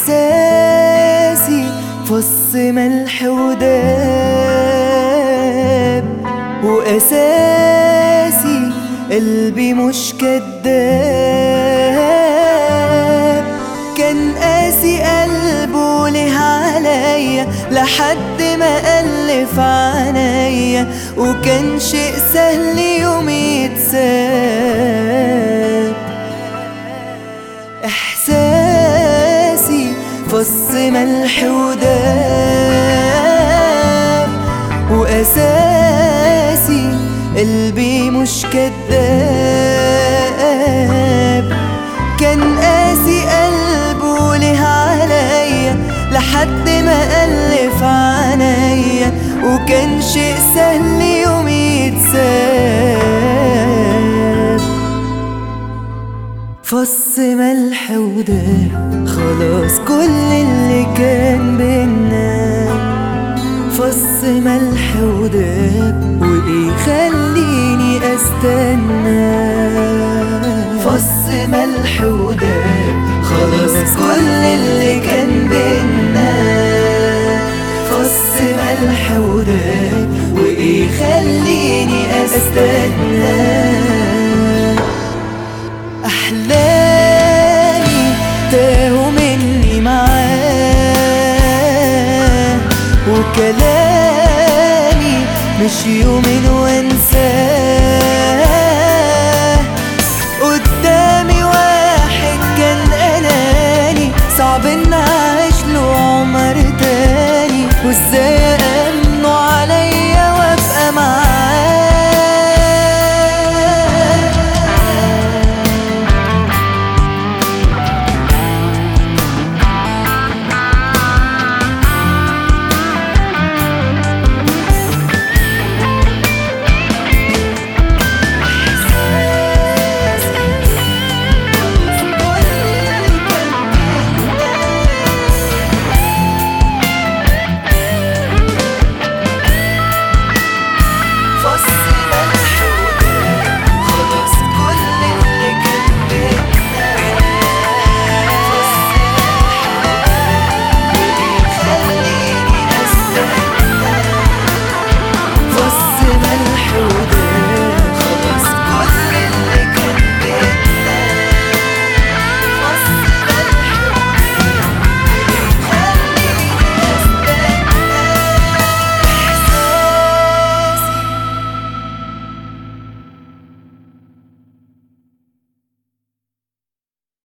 إحساسي فص ملح وداب وأساسي قلبي مش كداب كان قاسي قلبه ليه عليا لحد ما ألف عنيا وكان شيء سهل يوم يتساب إحساسي فص ملح وداب وأساسي قلبي مش كداب كان قاسي قلبه ليه عليا لحد ما ألف عنيا وكان شيء سهل يوم يتساب فص ملح وداب خلاص كل اللي كان بينا فص ملح وداب وايه خليني استنى فص ملح وداب خلاص كل اللي كان بينا فص ملح وداب وايه خليني استنى أحلامي تاهوا مني معاه وكلامي مش يوم